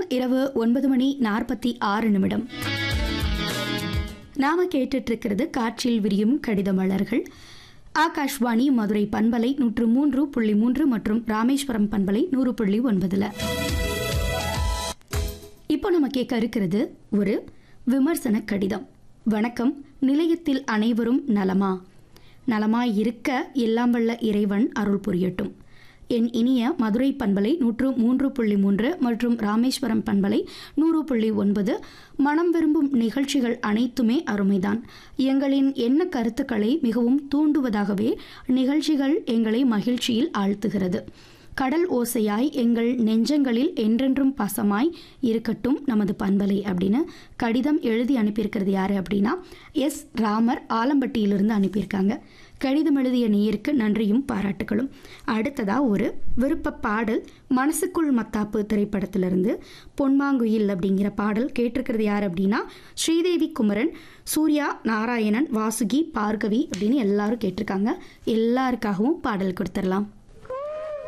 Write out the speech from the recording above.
இரவு ஒன்பது மணி நாற்பத்தி ஆறு நிமிடம் நாம கேட்டுட்டு இருக்கிறது காற்றில் விரியும் கடித மலர்கள் ஆகாஷ்வாணி மதுரை பண்பலை நூற்று மூன்று புள்ளி மூன்று மற்றும் ராமேஸ்வரம் பண்பலை நூறு புள்ளி ஒன்பதுல இப்போ நம்ம கேட்க இருக்கிறது ஒரு விமர்சன கடிதம் வணக்கம் நிலையத்தில் அனைவரும் நலமா நலமாய் இருக்க எல்லாம் வல்ல இறைவன் அருள் புரியட்டும் என் இனிய மதுரை பண்பலை நூற்று மூன்று புள்ளி மூன்று மற்றும் ராமேஸ்வரம் பண்பலை நூறு புள்ளி ஒன்பது மனம் விரும்பும் நிகழ்ச்சிகள் அனைத்துமே அருமைதான் எங்களின் எண்ண கருத்துக்களை மிகவும் தூண்டுவதாகவே நிகழ்ச்சிகள் எங்களை மகிழ்ச்சியில் ஆழ்த்துகிறது கடல் ஓசையாய் எங்கள் நெஞ்சங்களில் என்றென்றும் பாசமாய் இருக்கட்டும் நமது பண்பலை அப்படின்னு கடிதம் எழுதி அனுப்பியிருக்கிறது யாரு அப்படின்னா எஸ் ராமர் ஆலம்பட்டியிலிருந்து அனுப்பியிருக்காங்க கடிதம் எழுதிய நேயருக்கு நன்றியும் பாராட்டுகளும் அடுத்ததா ஒரு விருப்ப பாடல் மனசுக்குள் மத்தாப்பு திரைப்படத்திலிருந்து பொன்மாங்குயில் அப்படிங்கிற பாடல் கேட்டிருக்கிறது யார் அப்படின்னா ஸ்ரீதேவி குமரன் சூர்யா நாராயணன் வாசுகி பார்கவி அப்படின்னு எல்லாரும் கேட்டிருக்காங்க எல்லாருக்காகவும் பாடல் கொடுத்துடலாம்